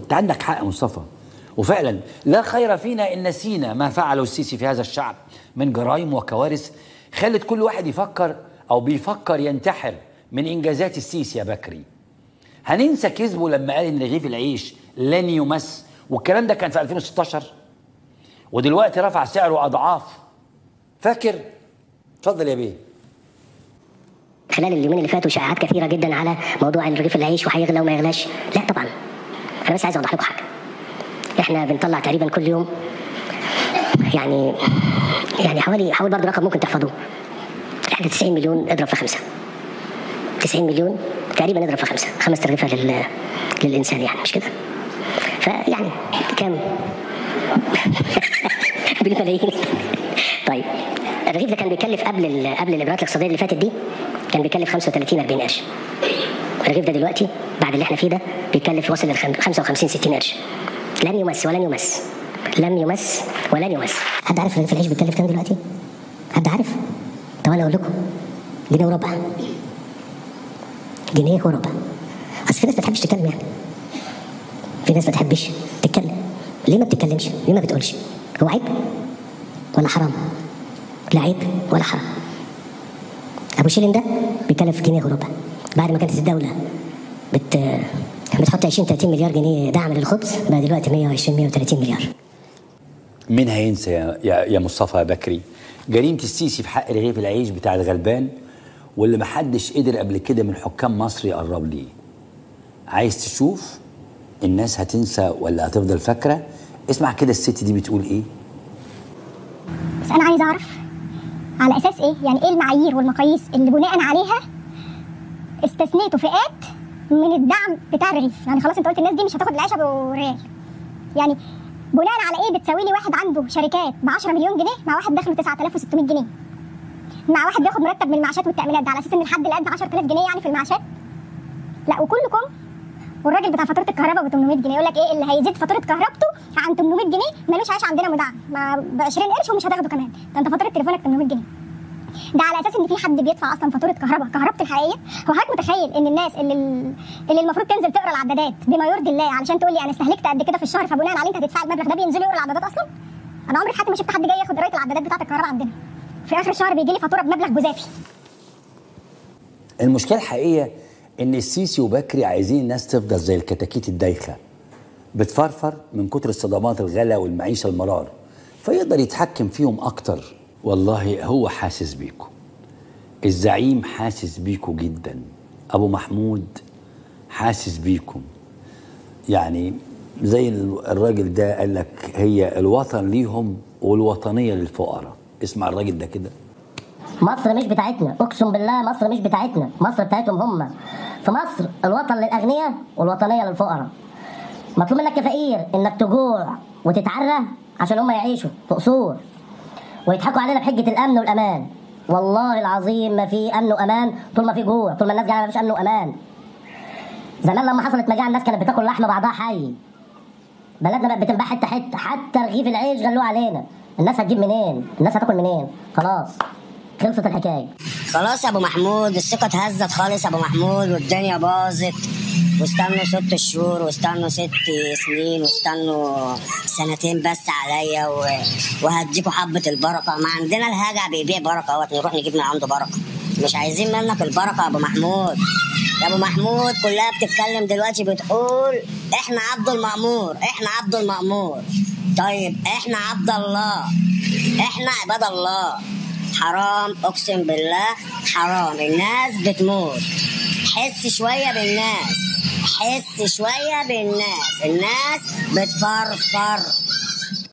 انت عندك حق يا مصطفى وفعلا لا خير فينا ان نسينا ما فعله السيسي في هذا الشعب من جرائم وكوارث خلت كل واحد يفكر او بيفكر ينتحر من انجازات السيسي يا بكري هننسى كذبه لما قال ان رغيف العيش لن يمس والكلام ده كان في 2016 ودلوقتي رفع سعره اضعاف فاكر اتفضل يا بيه خلال اليومين اللي فاتوا شائعات كثيره جدا على موضوع ان رغيف العيش وهيغلى وما يغلاش لا طبعا انا بس عايز اوضح لكم حاجه احنا بنطلع تقريبا كل يوم يعني يعني حوالي حوالي برضه رقم ممكن تحفظوه احنا 90 مليون اضرب في خمسه 90 مليون تقريبا اضرب في خمسه خمس ترغيفه لل للانسان يعني مش كده فيعني كام بالملايين طيب الرغيف ده كان بيكلف قبل ال- قبل الاجراءات الاقتصاديه اللي فاتت دي كان بيكلف 35 40 قرش الرغيف ده دلوقتي بعد اللي احنا فيه ده بيكلف وصل ل 55 60 قرش لن يمس ولن يمس لم يمس ولن يمس حد عارف رغيف العيش بيكلف كام دلوقتي؟ حد عارف؟ طب انا اقول لكم جنيه وربع جنيه وربع اصل في ناس ما بتحبش تتكلم يعني في ناس ما تحبش تتكلم ليه ما بتتكلمش؟ ليه ما بتقولش؟ هو عيب ولا حرام؟ لا عيب ولا حرام ابو شيلين ده بيكلف جنيه وربع بعد ما كانت الدوله بت بتحط 20 30 مليار جنيه دعم للخبز بقى دلوقتي 120 130 مليار مين هينسى يا, يا, يا مصطفى يا بكري جريمة السيسي في حق رغيف العيش بتاع الغلبان واللي محدش قدر قبل كده من حكام مصر يقرب ليه عايز تشوف الناس هتنسى ولا هتفضل فاكرة اسمع كده الست دي بتقول ايه بس انا عايز اعرف على اساس ايه يعني ايه المعايير والمقاييس اللي بناء عليها استثنيتوا فئات من الدعم بتاع الرغيف يعني خلاص انت قلت الناس دي مش هتاخد العيش ابو ريال يعني بناء على ايه بتساوي لي واحد عنده شركات ب 10 مليون جنيه مع واحد دخله 9600 جنيه مع واحد بياخد مرتب من المعاشات والتامينات ده على اساس ان الحد الادنى 10000 جنيه يعني في المعاشات لا وكلكم والراجل بتاع فاتوره الكهرباء ب 800 جنيه يقول لك ايه اللي هيزيد فاتوره كهربته عن 800 جنيه ملوش عيش عندنا مدعم ب 20 قرش ومش هتاخده كمان ده انت فاتوره تليفونك 800 جنيه ده على اساس ان في حد بيدفع اصلا فاتوره كهرباء كهربته الحقيقيه هو حضرتك متخيل ان الناس اللي اللي المفروض تنزل تقرا العدادات بما يرضي الله علشان تقول لي انا استهلكت قد كده في الشهر فبناء عليه انت هتدفع المبلغ ده بينزلوا يقروا العدادات اصلا انا عمري في حياتي ما شفت حد جاي ياخد قرايه العدادات بتاعه الكهرباء عندنا في اخر الشهر بيجي لي فاتوره بمبلغ جزافي المشكلة الحقيقية ان السيسي وبكري عايزين الناس تفضل زي الكتاكيت الدايخة بتفرفر من كتر الصدمات الغلا والمعيشة المرار فيقدر يتحكم فيهم اكتر والله هو حاسس بيكم الزعيم حاسس بيكم جدا ابو محمود حاسس بيكم يعني زي الراجل ده قال لك هي الوطن ليهم والوطنيه للفقراء اسمع الراجل ده كده مصر مش بتاعتنا اقسم بالله مصر مش بتاعتنا مصر بتاعتهم هم في مصر الوطن للاغنياء والوطنيه للفقراء مطلوب منك كفقير انك تجوع وتتعرى عشان هم يعيشوا في قصور ويضحكوا علينا بحجه الامن والامان والله العظيم ما في امن وامان طول ما في جوع طول ما الناس جعانه مفيش امن وامان زمان لما حصلت مجاعه الناس كانت بتاكل لحم بعضها حي بلدنا بقت بتنباع حته حته حتى رغيف العيش غلوه علينا الناس هتجيب منين الناس هتاكل منين خلاص خلصت الحكايه خلاص يا ابو محمود الثقه اتهزت خالص يا ابو محمود والدنيا باظت واستنوا ست شهور واستنوا ست سنين واستنوا سنتين بس عليا و... وهديكوا حبه البركه ما عندنا الهجع بيبيع بركه اهوت نروح نجيب من عنده بركه مش عايزين منك البركه يا ابو محمود يا ابو محمود كلها بتتكلم دلوقتي بتقول احنا عبد المأمور احنا عبد المأمور طيب احنا عبد الله احنا عباد الله حرام اقسم بالله حرام الناس بتموت حس شويه بالناس حس شويه بالناس الناس بتفرفر